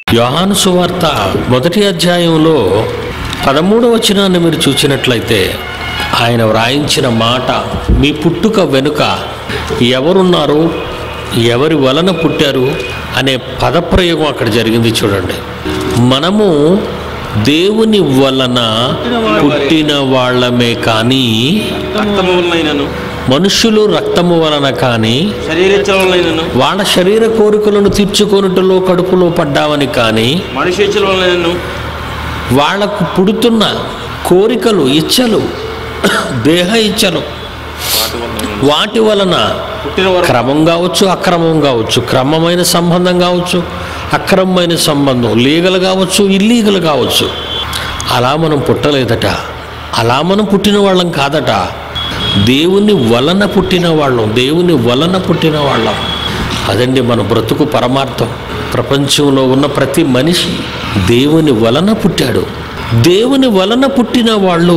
యోహాను సువార్త మొదటి అధ్యాయంలో పదమూడవ వచనాన్ని మీరు చూసినట్లయితే ఆయన వ్రాయించిన మాట మీ పుట్టుక వెనుక ఎవరున్నారు ఎవరి వలన పుట్టారు అనే పదప్రయోగం అక్కడ జరిగింది చూడండి మనము దేవుని వలన పుట్టిన వాళ్ళమే కానీ రక్తము వలనైనను మనుషులు రక్తము వలన కానీ శరీరేచ్ఛల వలనైనను వాళ్ళ శరీర కోరికలను తీర్చుకొనుటలో కడుపులో పడ్డామని కానీ మనుష్యేచ్ఛల వలనైనను వాళ్లకు పుడుతున్న కోరికలు ఇచ్చలు దేహ ఇచ్చలు వాటి వలన వాటి వలన పుట్టిన వారు క్రమం కావచ్చు అక్రమం కావచ్చు క్రమమైన సంబంధం కావచ్చు అక్రమమైన సంబంధం లీగల్ కావచ్చు ఇల్లీగల్ కావచ్చు అలా మనం పుట్టలేదట అలా మనం పుట్టిన వాళ్ళం కాదట దేవుని వలన పుట్టిన వాళ్ళం దేవుని వలన పుట్టిన వాళ్ళం అదండి మన బ్రతుకు పరమార్థం ప్రపంచంలో ఉన్న ప్రతి మనిషి దేవుని వలన పుట్టాడు దేవుని వలన పుట్టిన వాళ్ళు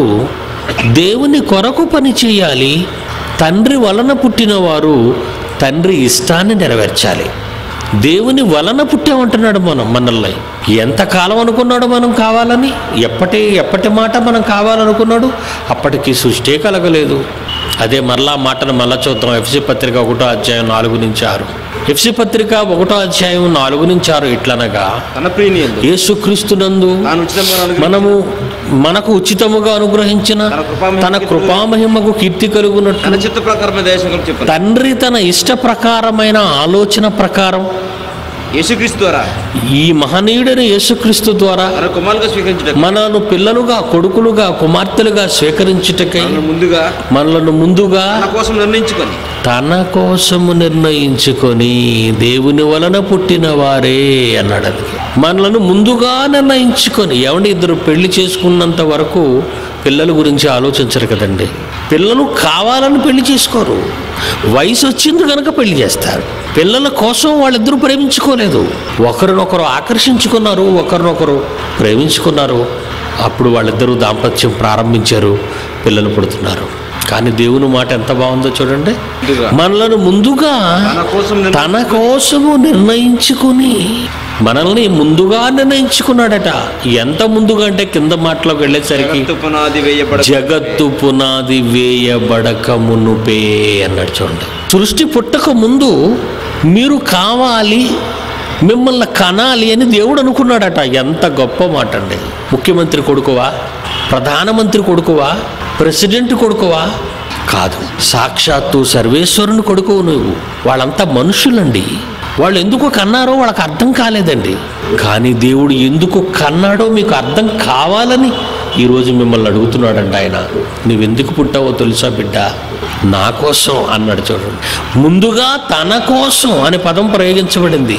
దేవుని కొరకు పని చేయాలి తండ్రి వలన పుట్టిన వారు తండ్రి ఇష్టాన్ని నెరవేర్చాలి దేవుని వలన పుట్టామంటున్నాడు మనం మనల్ని ఎంతకాలం అనుకున్నాడు మనం కావాలని ఎప్పటి ఎప్పటి మాట మనం కావాలనుకున్నాడు అప్పటికి సృష్టే కలగలేదు అదే మరలా మాటను మళ్ళా చూద్దాం ఎఫ్సి పత్రిక ఒకటో అధ్యాయం నాలుగు నుంచి ఆరు ఎఫ్సి పత్రిక ఒకటో అధ్యాయం నాలుగు నుంచి ఆరు ఇట్లనగా తన ప్రియుని ఎందు యేసుక్రీస్తునందు తాను ఉచితంగా అనుగ్రహించిన మనము మనకు ఉచితముగా అనుగ్రహించిన తన కృపామహిమ తన కృపామహిమకు కీర్తి కలుగునట్లు తన చిత్త ప్రకారమే దేశం చెప్పాను తండ్రి తన ఇష్ట ప్రకారమైన ఆలోచన ప్రకారం యేసుక్రీస్తు ద్వారా ఈ మహనీయుడైన యేసుక్రీస్తు ద్వారా తన కుమారుగా స్వీకరించడం మనను పిల్లలుగా కొడుకులుగా కుమార్తెలుగా స్వీకరించుటకై ముందుగా మనలను ముందుగా తన కోసం నిర్ణయించుకొని తన కోసము నిర్ణయించుకొని దేవుని వలన పుట్టిన వారే అన్నాడు అందుకే మనలను ముందుగా నిర్ణయించుకొని ఏమంటే ఇద్దరు పెళ్లి చేసుకున్నంత వరకు పిల్లల గురించి ఆలోచించరు కదండి పిల్లలు కావాలని పెళ్లి చేసుకోరు వయసు వచ్చింది కనుక పెళ్లి చేస్తారు పిల్లల కోసం వాళ్ళిద్దరూ ప్రేమించుకోలేదు ఒకరినొకరు ఆకర్షించుకున్నారు ఒకరినొకరు ప్రేమించుకున్నారు అప్పుడు వాళ్ళిద్దరూ దాంపత్యం ప్రారంభించారు పిల్లలు పుడుతున్నారు కానీ దేవుని మాట ఎంత బాగుందో చూడండి ముందుగా మనలను ముందుగా తన కోసం నిర్ణ- తన కోసము నిర్ణయించుకుని మనల్ని ముందుగా నిర్ణయించుకున్నాడట ఎంత ముందుగా అంటే కింద మాటలోకి వెళ్ళేసరికి జగత్తు పునాది వేయబడ జగత్తు పునాది వేయబడక మునుపే అన్నాడు చూడండి సృష్టి పుట్టక ముందు మీరు కావాలి మిమ్మల్ని కనాలి అని దేవుడు అనుకున్నాడట ఎంత గొప్ప మాట అండి ముఖ్యమంత్రి కొడుకువా ప్రధానమంత్రి కొడుకువా ప్రెసిడెంట్ కొడుకువా కాదు సాక్షాత్తు సర్వేశ్వరుని కొడుకు నువ్వు వాళ్ళంతా మనుషులండి వాళ్ళు ఎందుకు కన్నారో వాళ్ళకి అర్థం కాలేదండి కానీ దేవుడు ఎందుకు కన్నాడో మీకు అర్థం కావాలని ఈరోజు మిమ్మల్ని అడుగుతున్నాడండి ఆయన నువ్వెందుకు పుట్టావో తెలుసా బిడ్డ నా కోసం అన్నాడు చూడండి ముందుగా తన కోసం అనే పదం ప్రయోగించబడింది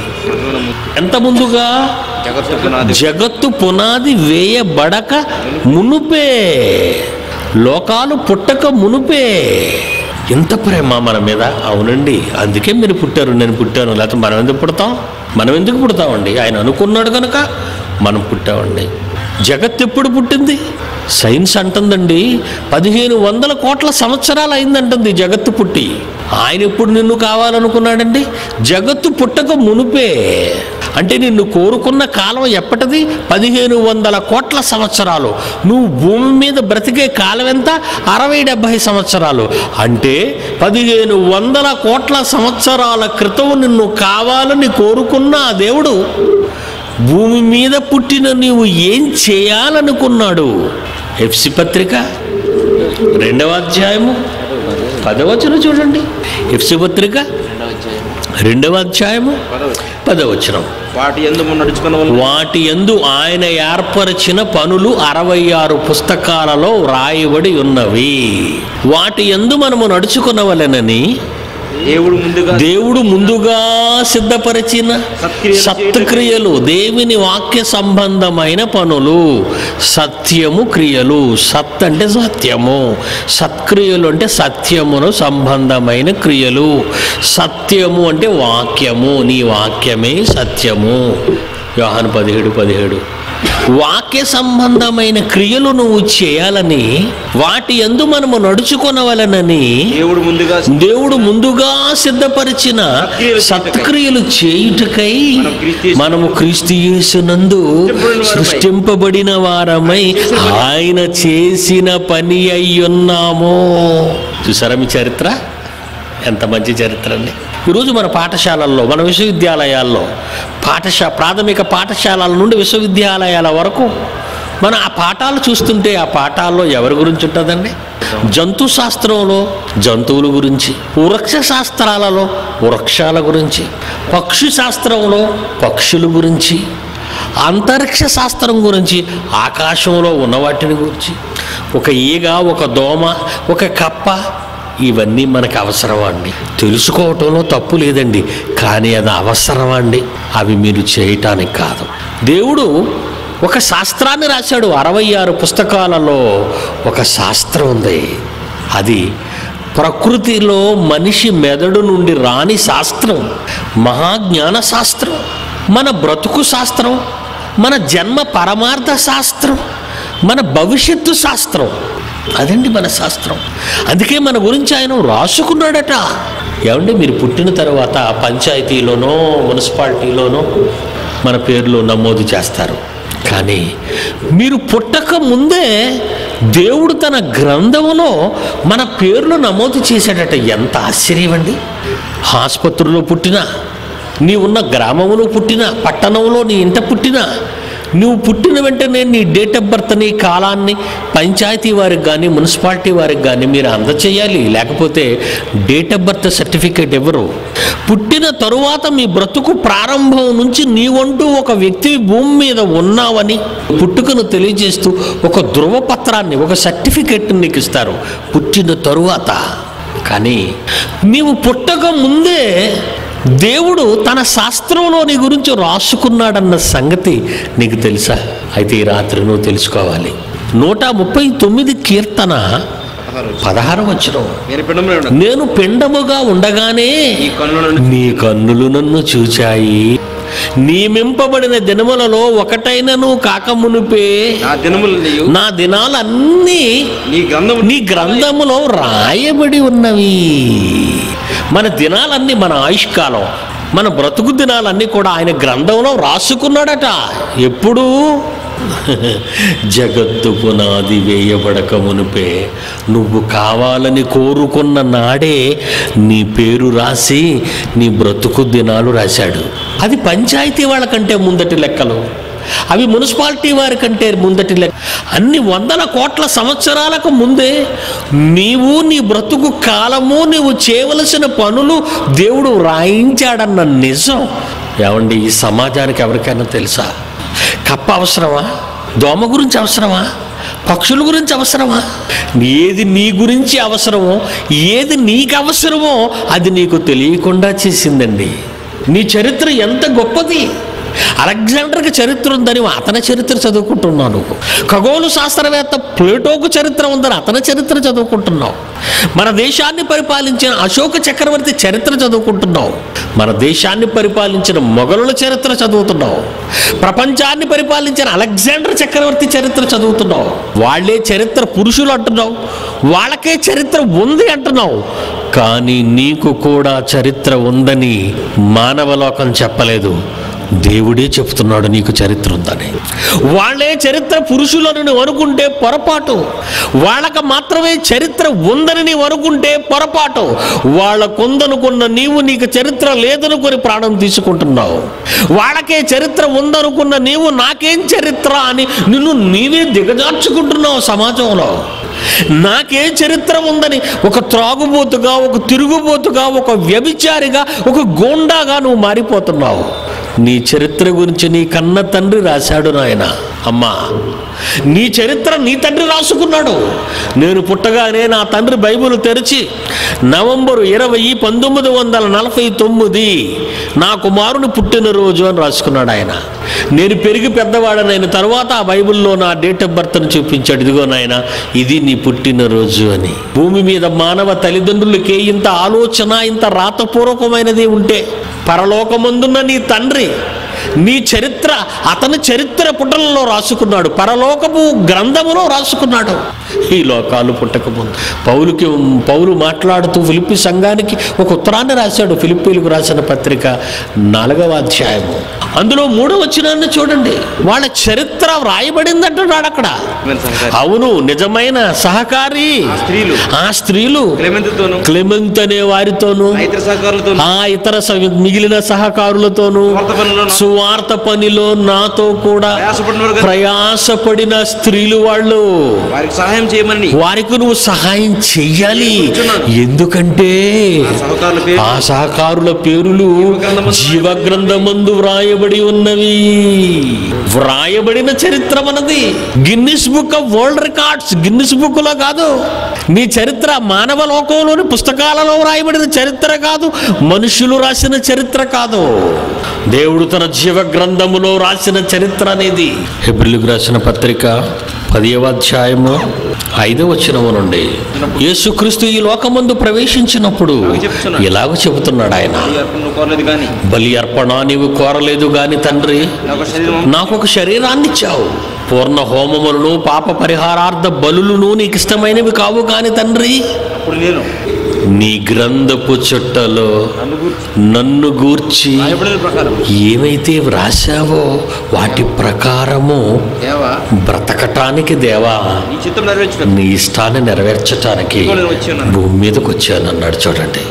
ఎంత ముందుగా జగత్తు పునాది జగత్తు పునాది వేయబడక మునుపే లోకాలు పుట్టక మునుపే ఎంత ప్రేమ మన మీద అవునండి అందుకే మీరు పుట్టారు నేను పుట్టాను లేకపోతే మనం ఎందుకు పుడతాం మనం ఎందుకు పుడతామండి ఆయన అనుకున్నాడు కనుక మనం పుట్టామండి జగత్ ఎప్పుడు పుట్టింది సైన్స్ అంటుందండి పదిహేను వందల కోట్ల సంవత్సరాలు అయిందంటుంది జగత్తు పుట్టి ఆయన ఎప్పుడు నిన్ను కావాలనుకున్నాడండి జగత్తు పుట్టక మునుపే అంటే నిన్ను కోరుకున్న కాలం ఎప్పటిది పదిహేను వందల కోట్ల సంవత్సరాలు నువ్వు భూమి మీద బ్రతికే కాలం ఎంత అరవై డెబ్భై సంవత్సరాలు అంటే పదిహేను వందల కోట్ల సంవత్సరాల క్రితం నిన్ను కావాలని కోరుకున్న ఆ దేవుడు భూమి మీద పుట్టిన నీవు ఏం చేయాలనుకున్నాడు ఎఫ్సి పత్రిక రెండవ అధ్యాయము పదవచనం చూడండి ఎఫ్సి పత్రిక రెండవ అధ్యాయము పదవచనం వాటి ఎందు నడుచుకున్న వల్ల వాటి యందు ఆయన ఏర్పరిచిన పనులు అరవై ఆరు పుస్తకాలలో వ్రాయబడి ఉన్నవి వాటి యందు మనము నడుచుకునవలెనని దేవుడు ముందుగా దేవుడు ముందుగా సిద్ధపరిచిన సత్క్రియలు సత్క్రియలు దేవుని వాక్య సంబంధమైన పనులు సత్యము క్రియలు సత్ అంటే సత్యము సత్క్రియలు అంటే సత్యమును సంబంధమైన క్రియలు సత్యము అంటే వాక్యము నీ వాక్యమే సత్యము యోహాను పదిహేడు పదిహేడు వాక్య సంబంధమైన క్రియలు నువ్వు చేయాలని వాటి ఎందు మనము నడుచుకొనవలనని దేవుడు ముందుగా దేవుడు ముందుగా సిద్ధపరిచిన సత్క్రియలు చేయుటకై మనము క్రీస్తు యేసునందు సృష్టింపబడిన వారమై ఆయన చేసిన పని అయ్యున్నాము చూసారా మీ చరిత్ర ఎంత మంచి చరిత్ర అండి ఈరోజు మన పాఠశాలల్లో మన విశ్వవిద్యాలయాల్లో పాఠశా ప్రాథమిక పాఠశాలల నుండి విశ్వవిద్యాలయాల వరకు మన ఆ పాఠాలు చూస్తుంటే ఆ పాఠాల్లో ఎవరి గురించి ఉంటుందండి జంతు శాస్త్రంలో జంతువుల గురించి వృక్ష శాస్త్రాలలో వృక్షాల గురించి పక్షి శాస్త్రంలో పక్షుల గురించి అంతరిక్ష శాస్త్రం గురించి ఆకాశంలో ఉన్న వాటిని గురించి ఒక ఈగ ఒక దోమ ఒక కప్ప ఇవన్నీ మనకు అవసరమా అండి తెలుసుకోవటంలో తప్పు లేదండి కానీ అది అవసరమా అండి అవి మీరు చేయటానికి కాదు దేవుడు ఒక శాస్త్రాన్ని రాశాడు అరవై ఆరు పుస్తకాలలో ఒక శాస్త్రం ఉంది అది ప్రకృతిలో మనిషి మెదడు నుండి రాని శాస్త్రం మహాజ్ఞాన శాస్త్రం మన బ్రతుకు శాస్త్రం మన జన్మ పరమార్థ శాస్త్రం మన భవిష్యత్తు శాస్త్రం అదండి మన శాస్త్రం అందుకే మన గురించి ఆయన రాసుకున్నాడట ఏమండి మీరు పుట్టిన తర్వాత పంచాయతీలోనో మున్సిపాలిటీలోనో మన పేర్లు నమోదు చేస్తారు కానీ మీరు పుట్టక ముందే దేవుడు తన గ్రంథములో మన పేర్లు నమోదు చేశాడట ఎంత ఆశ్చర్యం అండి ఆసుపత్రిలో పుట్టినా నీ ఉన్న గ్రామంలో పుట్టినా పట్టణంలో నీ ఇంట పుట్టినా నువ్వు పుట్టిన వెంటనే నీ డేట్ ఆఫ్ బర్త్ నీ కాలాన్ని పంచాయతీ వారికి కానీ మున్సిపాలిటీ వారికి కానీ మీరు అందచేయాలి లేకపోతే డేట్ ఆఫ్ బర్త్ సర్టిఫికేట్ ఇవ్వరు పుట్టిన తరువాత మీ బ్రతుకు ప్రారంభం నుంచి నీవంటూ ఒక వ్యక్తి భూమి మీద ఉన్నావని పుట్టుకను తెలియజేస్తూ ఒక ధృవపత్రాన్ని ఒక సర్టిఫికేట్ నీకు ఇస్తారు పుట్టిన తరువాత కానీ నీవు పుట్టక ముందే దేవుడు తన శాస్త్రంలో నీ గురించి రాసుకున్నాడన్న సంగతి నీకు తెలుసా అయితే ఈ రాత్రి నువ్వు తెలుసుకోవాలి నూట ముప్పై తొమ్మిది కీర్తన పదహారు వచ్చిన నేను పిండంలో ఉన్నాను నేను పిండముగా ఉండగానే ఈ కన్నులను నీ కన్నులు నన్ను చూచాయి నియమింపబడిన దినములలో ఒకటైనను కాకమునుపే నా దినములు నీవు నా దినాలన్నీ నీ గంధము నీ గ్రంథములో రాయబడి ఉన్నవి మన దినాలన్నీ మన ఆయుష్కాలం మన బ్రతుకు దినాలన్నీ కూడా ఆయన గ్రంథంలో రాసుకున్నాడట ఎప్పుడు జగత్తు పునాది వేయబడక మునిపే నువ్వు కావాలని కోరుకున్న నాడే నీ పేరు రాసి నీ బ్రతుకు దినాలు రాశాడు అది పంచాయతీ వాళ్ళకంటే ముందటి లెక్కలు అవి మున్సిపాలిటీ వారి కంటే ముందటి లెక్క అన్ని వందల కోట్ల సంవత్సరాలకు ముందే నీవు నీ బ్రతుకు కాలము నీవు చేయవలసిన పనులు దేవుడు రాయించాడన్న నిజం ఏమండి ఈ సమాజానికి ఎవరికైనా తెలుసా కప్ప అవసరమా దోమ గురించి అవసరమా పక్షుల గురించి అవసరమా ఏది నీ గురించి అవసరమో ఏది నీకు అవసరమో అది నీకు తెలియకుండా చేసిందండి నీ చరిత్ర ఎంత గొప్పది అలెగ్జాండర్కి చరిత్ర ఉందని అతని చరిత్ర చదువుకుంటున్నావు నువ్వు ఖగోళ శాస్త్రవేత్త ప్లేటోకు చరిత్ర ఉందని అతని చరిత్ర చదువుకుంటున్నావు మన దేశాన్ని పరిపాలించిన అశోక చక్రవర్తి చరిత్ర చదువుకుంటున్నావు మన దేశాన్ని పరిపాలించిన మొఘలుల చరిత్ర చదువుతున్నావు ప్రపంచాన్ని పరిపాలించిన అలెగ్జాండర్ చక్రవర్తి చరిత్ర చదువుతున్నావు వాళ్ళే చరిత్ర పురుషులు అంటున్నావు వాళ్ళకే చరిత్ర ఉంది అంటున్నావు కానీ నీకు కూడా చరిత్ర ఉందని మానవలోకం చెప్పలేదు దేవుడే చెప్తున్నాడు నీకు చరిత్ర ఉందని వాళ్ళే చరిత్ర పురుషులను నువ్వు అనుకుంటే పొరపాటు వాళ్ళకి మాత్రమే చరిత్ర ఉందని నీవు అనుకుంటే పొరపాటు వాళ్ళకుందనుకున్న నీవు నీకు చరిత్ర లేదనుకొని ప్రాణం తీసుకుంటున్నావు వాళ్ళకే చరిత్ర ఉందనుకున్న నీవు నాకేం చరిత్ర అని నిన్ను నీవే దిగజార్చుకుంటున్నావు సమాజంలో నాకే చరిత్ర ఉందని ఒక త్రాగుబోతుగా ఒక తిరుగుబోతుగా ఒక వ్యభిచారిగా ఒక గోండాగా నువ్వు మారిపోతున్నావు నీ చరిత్ర గురించి నీ కన్న తండ్రి రాశాడు నాయన అమ్మా నీ చరిత్ర నీ తండ్రి రాసుకున్నాడు నేను పుట్టగానే నా తండ్రి బైబిల్ తెరిచి నవంబరు ఇరవై పంతొమ్మిది వందల నలభై తొమ్మిది నా కుమారుని పుట్టినరోజు అని రాసుకున్నాడు ఆయన నేను పెరిగి పెద్దవాడనైన తర్వాత ఆ బైబిల్లో నా డేట్ ఆఫ్ బర్త్ని చూపించాడు ఇదిగో నాయన ఇది నీ పుట్టినరోజు అని భూమి మీద మానవ తల్లిదండ్రులకే ఇంత ఆలోచన ఇంత రాతపూర్వకమైనది ఉంటే పరలోకమందున్న నీ తండ్రి నీ చరిత్ర అతని చరిత్ర పుటలలో రాసుకున్నాడు పరలోకపు గ్రంథములో రాసుకున్నాడు ఈ లోకాలు పుట్టకముందు పౌలుకి పౌలు మాట్లాడుతూ ఫిలిప్పి సంఘానికి ఒక ఉత్తరాన్ని రాశాడు ఫిలిప్పీలకు రాసిన పత్రిక నాలుగవ అధ్యాయము అందులో మూడవ వచనాన్ని చూడండి వాళ్ళ చరిత్ర వ్రాయబడిందంటున్నాడు అక్కడ ఈమెన్ సహకారి అవును నిజమైన సహకారి ఆ స్త్రీలు ఆ స్త్రీలు క్లెమెంతుతోను క్లెమెంత్ అనే వారితోనూ ఇతర సహకారులతో ఆ ఇతర స- మిగిలిన సహకారులతోనూ స్వార్థ పనులను సువార్త పనిలో నాతో కూడా ప్రయాసపడిన వారు కదా, ప్రయాసపడిన స్త్రీలు వాళ్ళు వారికి సహాయం చేయమని వారికి నువ్వు సహాయం చెయ్యాలి ఎందుకంటే ఆ సహకారుల పేరు ఆ సహకారుల పేరులు జీవగ్రంథమందు వ్రాయబడి ఉన్నవి వ్రాయబడిన చరిత్ర మనది Guinness book of world records Guinness book లో కాదు నీ చరిత్ర మానవ లోకంలోని పుస్తకాలలో వ్రాయబడిన చరిత్ర కాదు మనుషులు రాసిన చరిత్ర కాదు దేవుడు తన జీవ గ్రంథములో రాసిన చరిత్ర అనేది హెబ్రిల్కి రాసిన పత్రిక పదియవ అధ్యాయము ఐదవ వచనము నుండి యేసుక్రీస్తు ఈ లోకమందు ప్రవేశించినప్పుడు ఇలాగ చెబుతున్నాడు ఆయన ఈ అర్పణ కోరలేదు కానీ బలి అర్పణ నీవు కోరలేదు గాని తండ్రి నాకు శరీరం నాకు ఒక శరీరాన్ని ఇచ్చావు పూర్ణ హోమములను పాప పరిహారార్థ బలులను నీకు ఇష్టమైనవి కావు కాని తండ్రి అప్పుడు నేను నీ గ్రంథపు చుట్టలో నన్ను గూర్చి నన్ను గూర్చి రాయబడిన ప్రకారం ఏమైతే వ్రాసావో వాటి ప్రకారము దేవా బ్రతకటానికి దేవా నీ చిత్తం నెరవేర్చుట నీ ఇష్టాన్ని నెరవేర్చటానికి నేను వచ్చి ఉన్నాను భూమి మీదకి వచ్చాను అన్నాడు చూడండి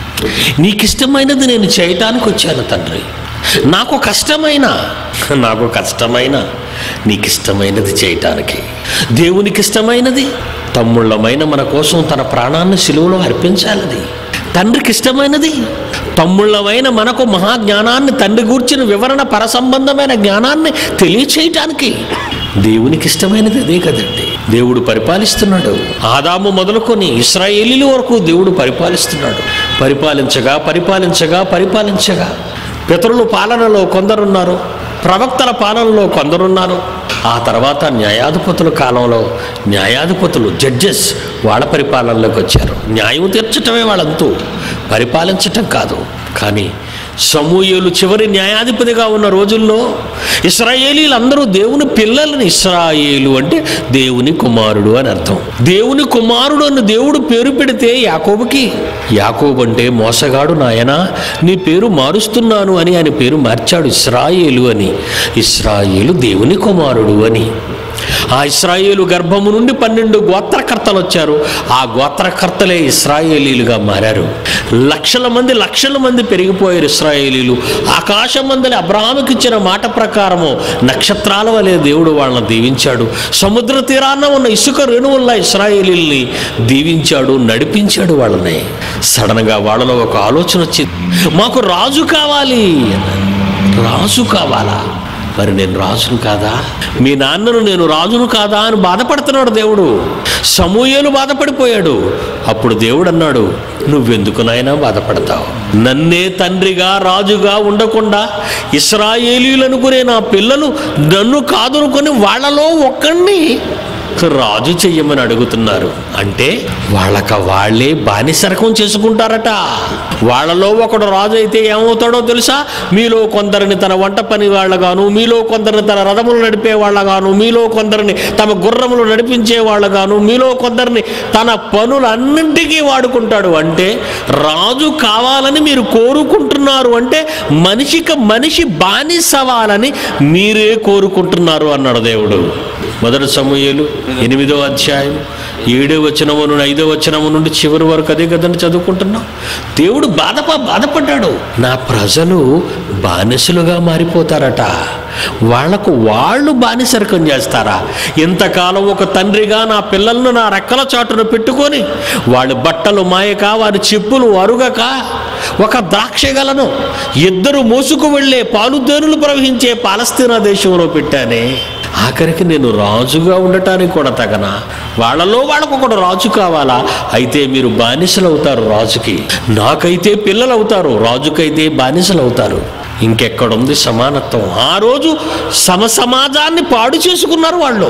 నీకు ఇష్టమైనది నేను చేయటానికి వచ్చాను తండ్రి నాకు కష్టమైన నాకు కష్టమైన నీకు ఇష్టమైనది చేయటానికి దేవునికి ఇష్టమైనది తమ్ముళ్ళమైన మన కోసం తన ప్రాణాన్ని సిలువలో అర్పించాలది తండ్రికి ఇష్టమైనది తమ్ముళ్ళమైన మనకు మహాజ్ఞానాన్ని తండ్రి గూర్చిన వివరణ పరసంబంధమైన జ్ఞానాన్ని తెలియచేయటానికి దేవునికి ఇష్టమైనది అదే కదండి దేవుడు పరిపాలిస్తున్నాడు ఆదాము మొదలుకొని ఇస్రాయేలీల వరకు దేవుడు పరిపాలిస్తున్నాడు పరిపాలించగా పరిపాలించగా పరిపాలించగా పితరుల పాలనలో కొందరున్నారు ప్రవక్తల పాలనలో కొందరున్నారు ఆ తర్వాత న్యాయాధిపతుల కాలంలో న్యాయాధిపతులు జడ్జెస్ వాళ్ళ పరిపాలనలోకి వచ్చారు న్యాయం తీర్చటమే వాళ్ళంతూ పరిపాలించటం కాదు కానీ సమూయేలు చివరి న్యాయాధిపతిగా ఉన్న రోజుల్లో ఇస్రాయేలీలందరూ దేవుని పిల్లలని ఇస్రాయేలు అంటే దేవుని కుమారుడు అని అర్థం దేవుని కుమారుడు అని దేవుడు పేరు పెడితే యాకోబుకి యాకోబు అంటే మోసగాడు నాయనా నీ పేరు మారుస్తున్నాను అని ఆయన పేరు మార్చాడు ఇస్రాయేలు అని ఇస్రాయేలు దేవుని కుమారుడు అని ఆ ఇస్రాయేలు గర్భము నుండి పన్నెండు గోత్రకర్తలు వచ్చారు ఆ గోత్రకర్తలే ఇస్రాయేలీలుగా మారారు లక్షల మంది లక్షల మంది పెరిగిపోయారు ఇస్రాయేలీలు ఆకాశం మందలి అబ్రాహాముకి ఇచ్చిన మాట ప్రకారము నక్షత్రాల వలె దేవుడు వాళ్ళని దీవించాడు సముద్ర తీరాన ఉన్న ఇసుక రేణువుల్లా ఇస్రాయేలీల్ని దీవించాడు నడిపించాడు వాళ్ళని సడన్గా వాళ్ళలో ఒక ఆలోచన వచ్చింది మాకు రాజు కావాలి అన్నారు. రాజు కావాలా మరి నేను రాజును కాదా మీ నాన్నను నేను రాజును కాదా అని బాధపడుతున్నాడు దేవుడు సమూయేలు బాధపడిపోయాడు అప్పుడు దేవుడు అన్నాడు నువ్వెందుకు నాయనా బాధపడతావు నన్నే తండ్రిగా రాజుగా ఉండకుండా ఇస్రాయేలీలనుకునే నా పిల్లలు నన్ను కాదనుకొని వాళ్ళలో ఒక్కడిని రాజు చెయ్యమని అడుగుతున్నారు అంటే వాళ్ళక వాళ్ళే బానిసరకం చేసుకుంటారట వాళ్ళలో ఒకడు రాజు అయితే ఏమవుతాడో తెలుసా మీలో కొందరిని తన వంట పని వాళ్ళగాను మీలో కొందరిని తన రథములు నడిపే వాళ్ళగాను మీలో కొందరిని తమ గుర్రములు నడిపించే వాళ్ళగాను మీలో కొందరిని తన పనులన్నింటికీ వాడుకుంటాడు అంటే రాజు కావాలని మీరు కోరుకుంటున్నారు అంటే మనిషికి మనిషి బానిసవాలని మీరే కోరుకుంటున్నారు అన్నాడు దేవుడు మొదటి సమూహలు ఎనిమిదో అధ్యాయం ఏడో వచనము నుండి ఐదో వచనము నుండి చివరి వరకు అదే కదండి చదువుకుంటున్నాం దేవుడు బాధప బాధపడ్డాడు నా ప్రజలు బానిసలుగా మారిపోతారట వాళ్లకు వాళ్ళు బానిసరకం చేస్తారా ఇంతకాలం ఒక తండ్రిగా నా పిల్లలను నా రెక్కల చాటున పెట్టుకొని వాళ్ళ బట్టలు మాయక వారి చెప్పులు అరుగక ఒక ద్రాక్షగలను ఇద్దరు మోసుకు వెళ్ళే పాలుదేనులు ప్రవహించే పాలస్తీనా దేశంలో పెట్టానే ఆఖరికి నేను రాజుగా ఉండటానికి కూడా తగనా వాళ్ళలో వాళ్ళకు ఒకడు రాజు కావాలా అయితే మీరు బానిసలు అవుతారు రాజుకి నాకైతే పిల్లలు అవుతారు రాజుకైతే బానిసలు అవుతారు ఇంకెక్కడుంది సమానత్వం ఆ రోజు సమసమాజాన్ని పాడు చేసుకున్నారు వాళ్ళు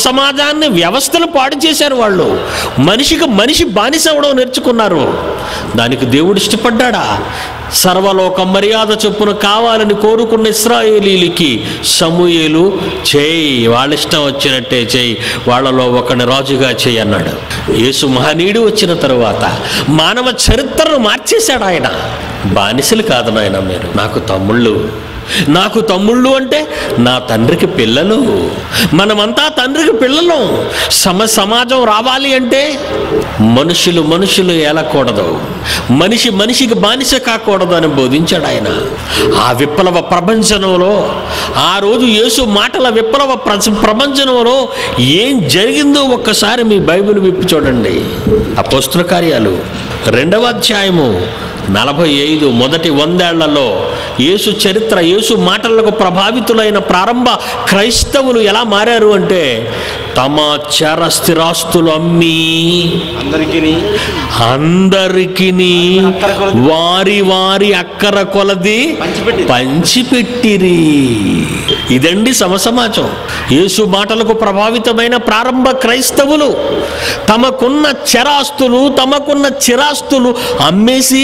సమసమాజాన్ని వ్యవస్థను పాడు చేశారు వాళ్ళు మనిషికి మనిషి బానిస అవడం నేర్చుకున్నారు దానికి దేవుడు ఇష్టపడ్డాడా సర్వలోక మర్యాద చొప్పున కావాలని కోరుకున్న ఇస్రాయేలీలకి సమూయేలు చేయి వాళ్ళ ఇష్టం వచ్చినట్టే చేయి వాళ్ళలో ఒకని రాజుగా చేయి అన్నాడు యేసు మహనీయుడు వచ్చిన తరువాత మానవ చరిత్రను మార్చేశాడు ఆయన బానిసలు కాదు నాయన మీరు నాకు తమ్ముళ్ళు నాకు తమ్ముళ్ళు అంటే నా తండ్రికి పిల్లలు మనమంతా తండ్రికి పిల్లలు సమ సమాజం రావాలి అంటే మనుషులు మనుషులు ఏలకూడదు మనిషి మనిషికి బానిస కాకూడదు అని బోధించాడు ఆయన ఆ విప్లవ ప్రపంచంలో ఆ రోజు యేసు మాటల విప్లవ ప్ర- ప్రపంచంలో ఏం జరిగిందో ఒక్కసారి మీ బైబిల్ విప్పి చూడండి అపోస్తుల కార్యాలు రెండవ అధ్యాయము నలభై ఐదు మొదటి వందేళ్లలో యేసు చరిత్ర యేసు మాటలకు ప్రభావితులైన ప్రారంభ క్రైస్తవులు ఎలా మారారు అంటే తమ చర స్థిరాస్తులు అమ్మి అందరికీ అందరికి వారి వారి అక్కర కొలది పంచిపెట్టి పంచిపెట్టిరి ఇదండి సమసమాజం యేసు మాటలకు ప్రభావితమైన ప్రారంభ క్రైస్తవులు తమకున్న చరాస్తులు తమకున్న చిరాస్తులు అమ్మేసి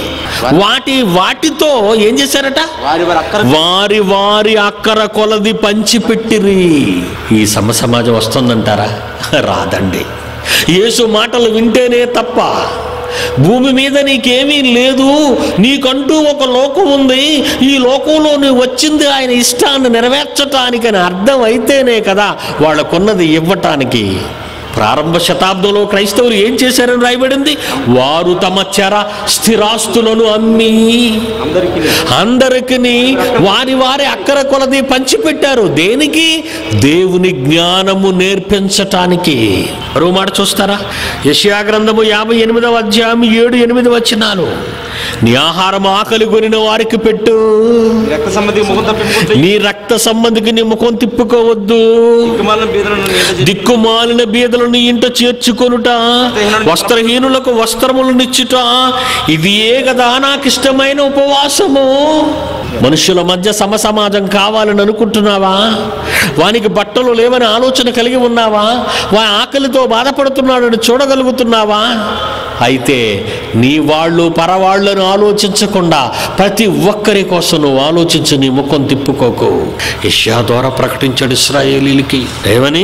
వాటి వాటితో ఏం చేశారట వారి వారి అక్కర వారి వారి అక్కర కొలది పంచిపెట్టిరి ఈ సమ సమాజం వస్తుందంటారా రాదండి యేసు మాటలు వింటేనే తప్ప భూమి మీద నీకేమీ లేదు నీకంటూ ఒక లోకం ఉంది ఈ లోకంలో నువ్వు వచ్చింది ఆయన ఇష్టాన్ని నెరవేర్చటానికని అర్థం అయితేనే కదా వాళ్ళకున్నది ఇవ్వటానికి ప్రారంభ శతాబ్దంలో క్రైస్తవులు ఏం చేశారని రాయబడింది వారు తమ చెర స్థిరాస్తులను అమ్మి అందరికీ అందరికి వారి వారి అక్కర కొలది పంచిపెట్టారు దేనికి దేవుని జ్ఞానము నేర్పించటానికి మరో మాట చూస్తారా యశయా గ్రంథము యాభై ఎనిమిదవ అధ్యాయం ఏడు ఎనిమిది వచ్చినాలు నీ ఆహారం ఆకలి కొనిన వారికి పెట్టు రక్త సంబంధి ముఖం తప్పించుకుంటే నీ రక్త సంబంధికి నీ ముఖం తిప్పుకోవద్దు దిక్కుమాలిన బీదలను నీడ చేసి దిక్కుమాలిన బీదలను ఇంట చేర్చుకొనుట వస్త్రహీనులకు వస్త్రములు నిచ్చుట ఇది ఏ కదా నాకు ఇష్టమైన ఉపవాసము మనుషుల మధ్య సమసమాజం కావాలని అనుకుంటున్నావా వానికి బట్టలు లేవని ఆలోచన కలిగి ఉన్నావా వా ఆకలితో బాధపడుతున్నాడని చూడగలుగుతున్నావా అయితే నీ వాళ్ళు పరవాళ్లను ఆలోచించకుండా ప్రతి ఒక్కరి కోసం నువ్వు ఆలోచించి నీ ముఖం తిప్పుకోకు యష్యా ద్వారా ప్రకటించాడు ఇస్రాయేలీలకి ఏమని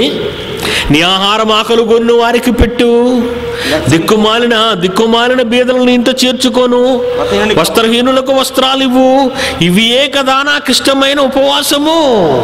నీ ఆహారం ఆకలి కొన్ను వారికి పెట్టు దిక్కుమాలిన దిక్కుమాలిన బీదలను ఇంట చేర్చుకోను వస్త్రహీనులకు వస్త్రాలు ఇవ్వు ఇవి ఏ కదా నాకు ఇష్టమైన ఉపవాసము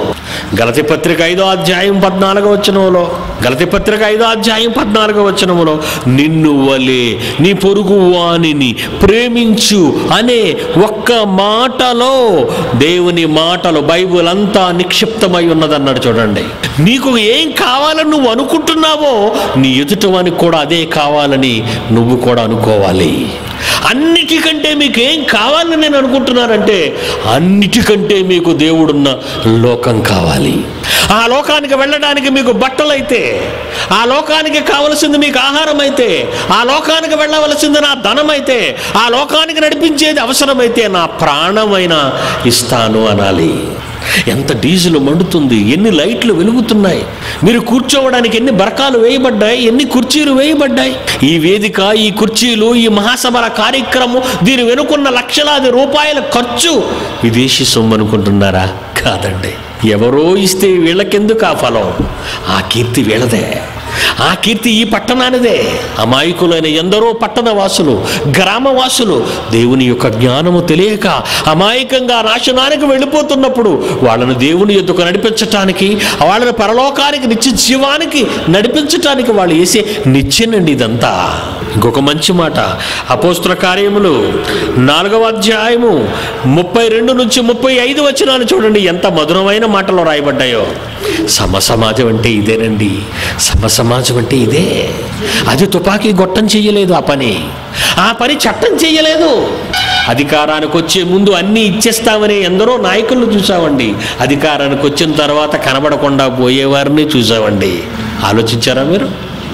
గలతి పత్రిక ఐదో అధ్యాయం పద్నాలుగో వచనంలో గలతి పత్రిక ఐదో అధ్యాయం పద్నాలుగో వచనములో నిన్ను వలే నీ పొరుగు వానిని ప్రేమించు అనే ఒక్క మాటలో దేవుని మాటలు బైబిల్ అంతా నిక్షిప్తమై ఉన్నదన్నాడు చూడండి నీకు ఏం కావాలని నువ్వు అనుకుంటున్నావో నీ ఎదుటివానికి కూడా అదే కావాలని నువ్వు కూడా అనుకోవాలి అన్నిటికంటే మీకు ఏం కావాలని నేను అనుకుంటున్నానంటే అన్నిటికంటే మీకు దేవుడున్న లోకం కావాలి ఆ లోకానికి వెళ్ళడానికి మీకు బట్టలైతే ఆ లోకానికి కావలసింది మీకు ఆహారం అయితే ఆ లోకానికి వెళ్ళవలసింది నా ధనం అయితే ఆ లోకానికి నడిపించేది అవసరమైతే నా ప్రాణమైన ఇస్తాను అనాలి ఎంత డీజిల్ మండుతుంది ఎన్ని లైట్లు వెలుగుతున్నాయి మీరు కూర్చోవడానికి ఎన్ని బరకాలు వేయబడ్డాయి ఎన్ని కుర్చీలు వేయబడ్డాయి ఈ వేదిక ఈ కుర్చీలు ఈ మహాసభల కార్యక్రమం దీని వెనుకున్న లక్షలాది రూపాయల ఖర్చు విదేశీ సొమ్ము అనుకుంటున్నారా కాదండి ఎవరో ఇస్తే వీళ్ళకెందుకు ఆ ఫలం ఆ కీర్తి వీళ్ళదే ఆ కీర్తి ఈ పట్టణానిదే అమాయకులైన ఎందరో పట్టణ వాసులు గ్రామవాసులు దేవుని యొక్క జ్ఞానము తెలియక అమాయకంగా నాశనానికి వెళ్ళిపోతున్నప్పుడు వాళ్ళను దేవుని ఎద్దుకు నడిపించటానికి వాళ్ళని పరలోకానికి నిత్య జీవానికి నడిపించటానికి వాళ్ళు వేసే నిత్యనండి ఇదంతా ఇంకొక మంచి మాట అపోస్తుల కార్యములు నాలుగవ అధ్యాయము ముప్పై రెండు నుంచి ముప్పై ఐదు వచనాలు చూడండి ఎంత మధురమైన మాటలు రాయబడ్డాయో సమ సమాజం అంటే ఇదేనండి సమ సమాజం అంటే ఇదే అది తుపాకీ గొట్టం చెయ్యలేదు ఆ పని ఆ పని చట్టం చెయ్యలేదు అధికారానికి వచ్చే ముందు అన్నీ ఇచ్చేస్తామని ఎందరో నాయకులను చూసామండి అధికారానికి వచ్చిన తర్వాత కనబడకుండా పోయేవారిని చూసామండి ఆలోచించారా మీరు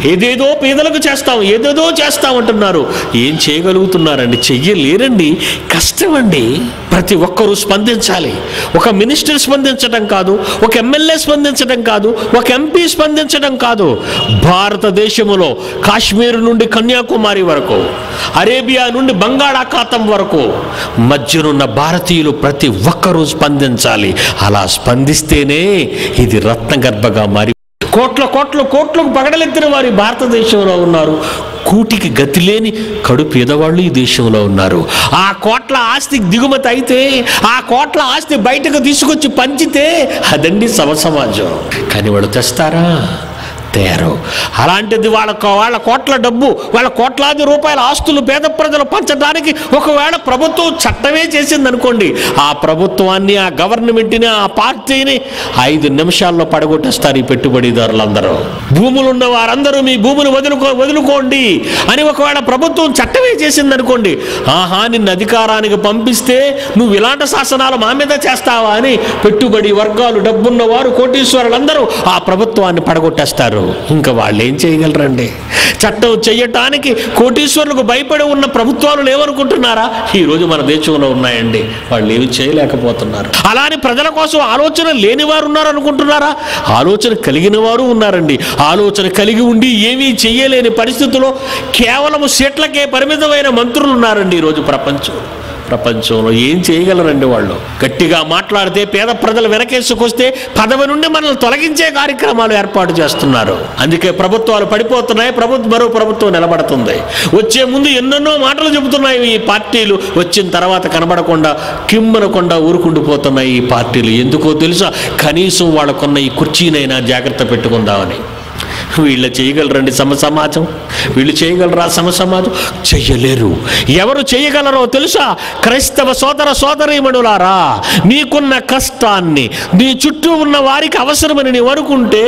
ఏదేదో పేదలకు చేస్తాం ఏదేదో చేస్తామంటున్నారు ఏం చేయగలుగుతున్నారండి చెయ్యలేరండి కష్టం అండి ప్రతి ఒక్కరూ స్పందించాలి ఒక మినిస్టర్ స్పందించడం కాదు ఒక ఎమ్మెల్యే స్పందించడం కాదు ఒక ఎంపీ స్పందించడం కాదు భారతదేశములో కాశ్మీర్ నుండి కన్యాకుమారి వరకు అరేబియా నుండి బంగాళాఖాతం వరకు మధ్యనున్న భారతీయులు ప్రతి ఒక్కరూ స్పందించాలి అలా స్పందిస్తేనే ఇది రత్నగర్భగా మారి కోట్ల కోట్ల కోట్లకు పగడలెత్తిన వారి భారతదేశంలో ఉన్నారు కూటికి గతి లేని కడు పేదవాళ్ళు ఈ దేశంలో ఉన్నారు ఆ కోట్ల ఆస్తి దిగుమతి అయితే ఆ కోట్ల ఆస్తి బయటకు తీసుకొచ్చి పంచితే అదండి సమ సమాజం కానీ వాళ్ళు తెస్తారా తయారు అలాంటిది వాళ్ళ వాళ్ళ కోట్ల డబ్బు వాళ్ళ కోట్లాది రూపాయల ఆస్తులు పేద ప్రజలు పంచడానికి ఒకవేళ ప్రభుత్వం చట్టమే చేసింది అనుకోండి ఆ ప్రభుత్వాన్ని ఆ గవర్నమెంట్ని ఆ పార్టీని ఐదు నిమిషాల్లో పడగొట్టేస్తారు ఈ పెట్టుబడిదారులందరూ భూములు ఉన్న వారందరూ మీ భూములు వదులుకో వదులుకోండి అని ఒకవేళ ప్రభుత్వం చట్టమే చేసింది అనుకోండి ఆహా నిన్ను అధికారానికి పంపిస్తే నువ్వు ఇలాంటి శాసనాలు మా మీద చేస్తావా అని పెట్టుబడి వర్గాలు డబ్బున్న వారు కోటీశ్వరులందరూ ఆ ప్రభుత్వాన్ని పడగొట్టేస్తారు ఇంకా వాళ్ళు ఏం చేయగలరండి చట్టం చేయటానికి కోటీశ్వరులకు భయపడి ఉన్న ప్రభుత్వాలు లేవనుకుంటున్నారా ఈ రోజు మన దేశంలో ఉన్నాయండి వాళ్ళు ఏమి చేయలేకపోతున్నారు అలానే ప్రజల కోసం ఆలోచన లేని వారు ఉన్నారు అనుకుంటున్నారా ఆలోచన కలిగిన వారు ఉన్నారండి ఆలోచన కలిగి ఉండి ఏమీ చేయలేని పరిస్థితిలో కేవలం సీట్లకే పరిమితమైన మంత్రులు ఉన్నారండి ఈరోజు ప్రపంచం ప్రపంచంలో ఏం చేయగలరండి వాళ్ళు గట్టిగా మాట్లాడితే పేద ప్రజలు వెనకేసుకొస్తే పదవి నుండి మనల్ని తొలగించే కార్యక్రమాలు ఏర్పాటు చేస్తున్నారు అందుకే ప్రభుత్వాలు పడిపోతున్నాయి ప్రభుత్వం మరో ప్రభుత్వం నిలబడుతుంది వచ్చే ముందు ఎన్నెన్నో మాటలు చెబుతున్నాయి ఈ పార్టీలు వచ్చిన తర్వాత కనబడకుండా కిమ్మనకుండా ఊరుకుండిపోతున్నాయి ఈ పార్టీలు ఎందుకో తెలుసా కనీసం వాళ్ళకున్న ఈ కుర్చీనైనా జాగ్రత్త పెట్టుకుందామని వీళ్ళు చేయగలరండి సమ సమాజం వీళ్ళు చేయగలరా సమ సమాజం చెయ్యలేరు ఎవరు చేయగలరో తెలుసా క్రైస్తవ సోదర సోదరీమణులారా నీకున్న కష్టాన్ని నీ చుట్టూ ఉన్న వారికి అవసరమని నీవు అనుకుంటే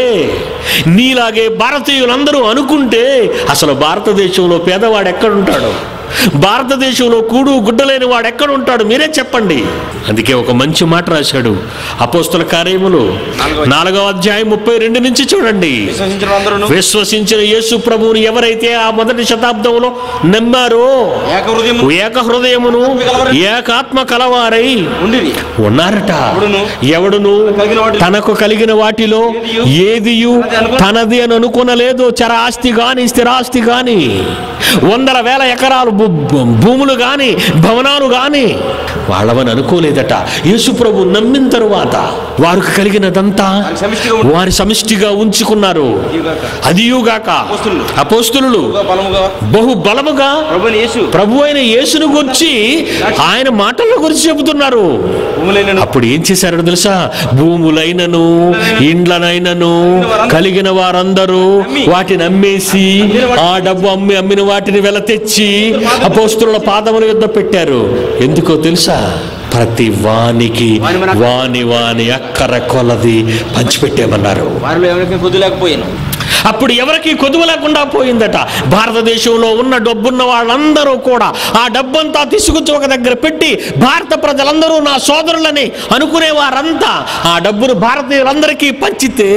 నీలాగే భారతీయులందరూ అనుకుంటే అసలు భారతదేశంలో పేదవాడు ఎక్కడుంటాడు భారతదేశంలో కూడు గుడ్డలేని వాడు ఎక్కడ ఉంటాడు మీరే చెప్పండి అందుకే ఒక మంచి మాట రాశాడు అపోస్తుల కార్యములు నాలుగవ అధ్యాయం ముప్పై రెండు నుంచి చూడండి విశ్వసించిన అందరూ విశ్వసించిన యేసు ప్రభువుని ఎవరైతే ఆ మొదటి శతాబ్దంలో నమ్మారో ఏక హృదయం ఏక హృదయమును ఏకాత్మ కలవారై ఉండిరి ఉన్నారట ఎవడును? ఎవడును కలిగిన వాటిలో తనకు కలిగిన వాటిలో ఏదియు తనది అని అనుకునలేదు చరాస్తి గాని స్థిరాస్తి గాని వందల వేల ఎకరాలు భూ- భూ- భూములు గాని భవనాలు గాని వాళ్ళవని అనుకోలేదట యేసు ప్రభు నమ్మిన తరువాత వారికి కలిగినదంతా వారికి సమిష్టిగా ఉండి వారి సమిష్టిగా ఉంచుకున్నారు ఇదిగాక అదియుగాక అపోస్తులు. అపోస్తులు బహుగా బలముగా బహు బలముగా ప్రభుని యేసు ప్రభు అయిన యేసును గురించి ఆయన మాటల గురించి చెబుతున్నారు భూములైన అప్పుడు ఏం చేశారో తెలుసా భూములైనను ఇండ్లనైనను కలిగిన వారందరూ వాటిని అమ్మేసి ఆ డబ్బు అమ్మి అమ్మిన వాటిని వెల తెచ్చి అపోస్తుల పాదముల యుద్ధ పెట్టారు ఎందుకో తెలుసా ప్రతి వానికి వాని వాని అక్కర కొలది పంచిపెట్టామన్నారు వారిలో ఎవరికి పొద్దు లేకపోయాను అప్పుడు ఎవరికి కొదువు లేకుండా పోయిందట భారతదేశంలో ఉన్న డబ్బున్న వాళ్ళందరూ కూడా ఆ డబ్బంతా తీసుకొచ్చి ఒక దగ్గర పెట్టి భారత ప్రజలందరూ నా సోదరులని అనుకునే వారంతా ఆ డబ్బును భారతీయులందరికీ పంచితే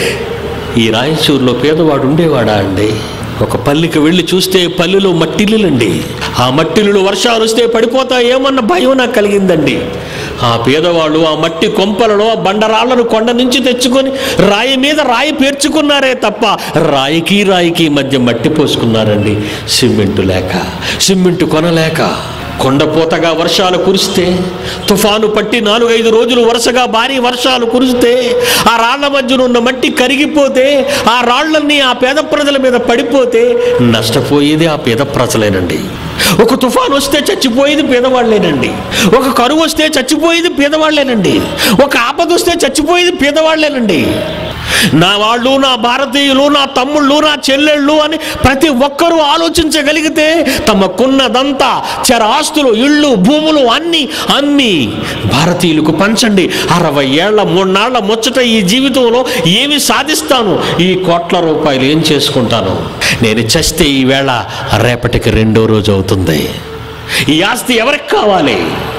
ఈ రాయచూరులో పేదవాడు ఉండేవాడా అండి ఒక పల్లికి వెళ్ళి చూస్తే పల్లెలో మట్టిల్లులండి ఆ మట్టిల్లు వర్షాలు వస్తే పడిపోతాయేమన్న భయం నాకు కలిగిందండి ఆ పేదవాళ్ళు ఆ మట్టి కొంపలలో ఆ బండరాళ్లను కొండ నుంచి తెచ్చుకొని రాయి మీద రాయి పేర్చుకున్నారే తప్ప రాయికి రాయికి మధ్య మట్టి పోసుకున్నారండి సిమెంటు లేక సిమెంటు కొనలేక కొండపోతగా వర్షాలు కురిస్తే తుఫాను పట్టి నాలుగైదు రోజులు వరుసగా భారీ వర్షాలు కురిస్తే ఆ రాళ్ల మధ్యన ఉన్న మట్టి కరిగిపోతే ఆ రాళ్లన్నీ ఆ పేద ప్రజల మీద పడిపోతే నష్టపోయేది ఆ పేద ప్రజలేనండి ఒక తుఫాను వస్తే చచ్చిపోయేది పేదవాళ్లేనండి ఒక కరువు వస్తే చచ్చిపోయేది పేదవాళ్లేనండి ఒక ఆపద వస్తే చచ్చిపోయేది పేదవాళ్లేనండి నా వాళ్ళు నా భారతీయులు నా తమ్ముళ్ళు నా చెల్లెళ్ళు అని ప్రతి ఒక్కరూ ఆలోచించగలిగితే తమకున్నదంతా చరాస్తులు ఇళ్ళు భూములు అన్ని అమ్మి భారతీయులకు పంచండి అరవై ఏళ్ల మూడునాళ్ల ముచ్చట ఈ జీవితంలో ఏమి సాధిస్తాను ఈ కోట్ల రూపాయలు ఏం చేసుకుంటాను నేను చస్తే ఈవేళ రేపటికి రెండో రోజు అవుతుంది ఈ ఆస్తి ఎవరికి కావాలి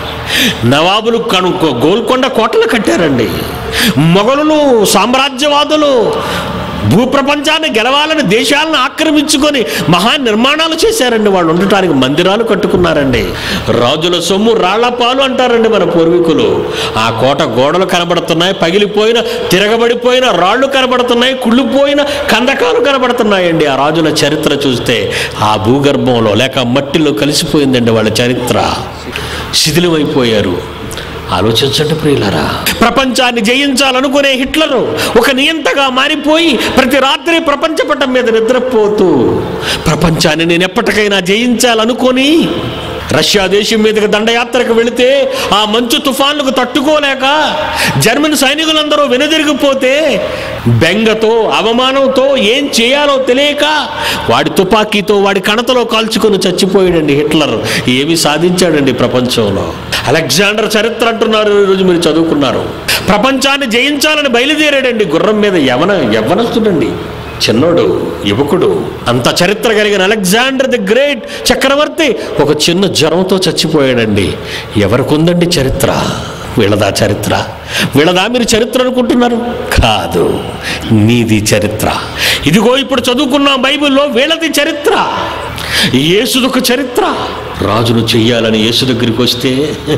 నవాబులు కనుక్కో గోల్కొండ కోటలు కట్టారండి మొఘలులు సామ్రాజ్యవాదులు భూప్రపంచాన్ని గెలవాలని దేశాలను ఆక్రమించుకొని మహా నిర్మాణాలు చేశారండి వాళ్ళు ఉండటానికి మందిరాలు కట్టుకున్నారండి రాజుల సొమ్ము రాళ్లపాలు అంటారండి మన పూర్వీకులు ఆ కోట గోడలు కనబడుతున్నాయి పగిలిపోయిన తిరగబడిపోయిన రాళ్ళు కనబడుతున్నాయి కుళ్ళిపోయిన కందకాలు కనబడుతున్నాయండి ఆ రాజుల చరిత్ర చూస్తే ఆ భూగర్భంలో లేక మట్టిలో కలిసిపోయిందండి వాళ్ళ చరిత్ర శిథిలమైపోయారు ఆలోచించండి ప్రియులరా ప్రపంచాన్ని జయించాలనుకునే హిట్లరు ఒక నియంతగా మారిపోయి ప్రతి రాత్రి ప్రపంచ పటం మీద నిద్రపోతూ ప్రపంచాన్ని నేను ఎప్పటికైనా జయించాలనుకొని రష్యా దేశం మీదకి దండయాత్రకు వెళితే ఆ మంచు తుఫాన్లకు తట్టుకోలేక జర్మన్ సైనికులందరూ వెనుదిరిగిపోతే బెంగతో అవమానంతో ఏం చేయాలో తెలియక వాడి తుపాకీతో వాడి కణతలో కాల్చుకొని చచ్చిపోయాడండి హిట్లర్ ఏమి సాధించాడండి ప్రపంచంలో అలెగ్జాండర్ చరిత్ర అంటున్నారు ఈరోజు మీరు చదువుకున్నారు ప్రపంచాన్ని జయించాలని బయలుదేరాడండి గుర్రం మీద యవన యవ్వనస్తుడండి చిన్నోడు యువకుడు అంత చరిత్ర కలిగిన అలెగ్జాండర్ ది గ్రేట్ చక్రవర్తి ఒక చిన్న జ్వరంతో చచ్చిపోయాడండి ఎవరికి ఉందండి చరిత్ర వీళ్ళదా చరిత్ర వీళ్ళదా మీరు చరిత్ర అనుకుంటున్నారు కాదు నీది చరిత్ర ఇదిగో ఇప్పుడు చదువుకున్నాం బైబిల్లో వీళ్ళది చరిత్ర యేసుదొక చరిత్ర రాజును చెయ్యాలని యేసు దగ్గరికి వస్తే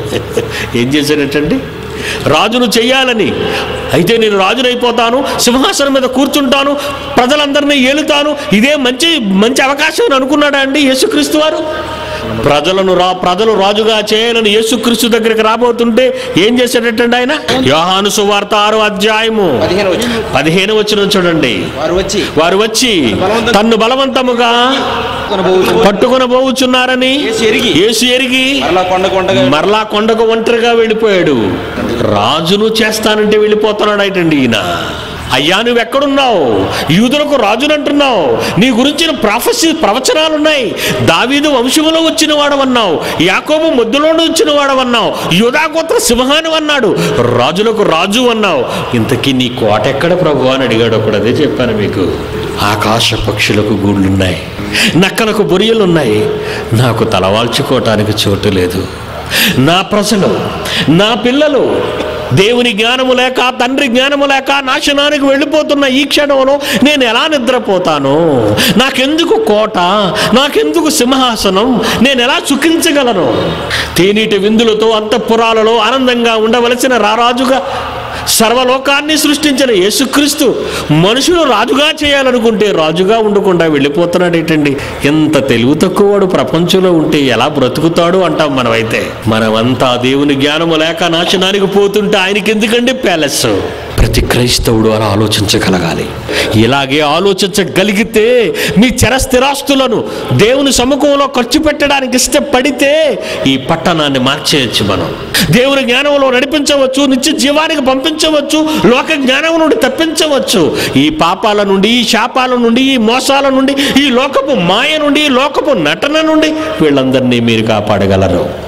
ఏం చేశాడటండి రాజును చెయ్యాలని అయితే నేను రాజునైపోతాను సింహాసనం మీద కూర్చుంటాను ప్రజలందరినీ ఏలుతాను ఇదే మంచి మంచి అవకాశం అని అనుకున్నాడా అండి యేసుక్రీస్తు వారు ప్రజలను రా ప్రజలు రాజుగా చేయాలని యేసుక్రీస్తు దగ్గరికి రాబోతుంటే ఏం చేశాడటండి ఆయన యోహాను సువార్త ఆరో అధ్యాయము పదిహేను వచ్చి పదిహేను వచ్చిన చూడండి వారు వచ్చి వారు వచ్చి తన్ను బలవంతముగా కొనబోచు పట్టుకుని పోవుచున్నారని యేసు ఎరిగి యేసు ఎరిగి మరలా కొండ కొండగా మరలా కొండకు ఒంటరిగా వెళ్ళిపోయాడు రాజును చేస్తానంటే వెళ్ళిపోతున్నాడు అయిటండి ఈయన అయ్యా నువ్వు ఎక్కడున్నావు యూదులకు రాజునంటున్నావు నీ గురించిన ప్రాఫెసి ప్రవచనాలున్నాయి దావీదు వంశములో వచ్చిన వాడవన్నావు యాకోబు ముద్దులో వచ్చిన వాడవన్నావు యూదాగోత్ర సింహాను అన్నాడు రాజులకు రాజు అన్నావు ఇంతకీ నీ కోట ఎక్కడ ప్రభు అని అడిగాడు ఒకడు అదే చెప్పాను మీకు ఆకాశ పక్షులకు గూళ్ళున్నాయి నక్కలకు బొరియలున్నాయి నాకు తలవాల్చుకోవటానికి చోటు లేదు నా ప్రజలు నా పిల్లలు దేవుని జ్ఞానము లేక తండ్రి జ్ఞానము లేక నాశనానికి వెళ్ళిపోతున్న ఈ క్షణంలో నేను ఎలా నిద్రపోతాను నాకెందుకు కోట నాకెందుకు సింహాసనం నేను ఎలా సుఖించగలను తేనీటి విందులతో అంతఃపురాలలో ఆనందంగా ఉండవలసిన రారాజుగా సర్వలోకాన్ని సృష్టించిన యేసుక్రీస్తు మనుషులు రాజుగా చేయాలనుకుంటే రాజుగా ఉండకుండా వెళ్ళిపోతున్నాడేటండి ఎంత తెలివి తక్కువవాడు ప్రపంచంలో ఉంటే ఎలా బ్రతుకుతాడు అంటాం మనమైతే మనమంతా దేవుని జ్ఞానము లేక నాశనానికి పోతుంటే ఆయనకి ఎందుకండి ప్యాలెస్ ప్రతి క్రైస్తవుడు అలా ఆలోచించగలగాలి ఇలాగే ఆలోచించగలిగితే మీ చరస్థిరాస్తులను దేవుని సముఖంలో ఖర్చు పెట్టడానికి ఇష్టపడితే ఈ పట్టణాన్ని మార్చేయచ్చు మనం దేవుని జ్ఞానంలో నడిపించవచ్చు నిత్య జీవానికి పంపించవచ్చు లోక జ్ఞానం నుండి తప్పించవచ్చు ఈ పాపాల నుండి ఈ శాపాల నుండి ఈ మోసాల నుండి ఈ లోకపు మాయ నుండి ఈ లోకపు నటన నుండి వీళ్ళందరినీ మీరు కాపాడగలరు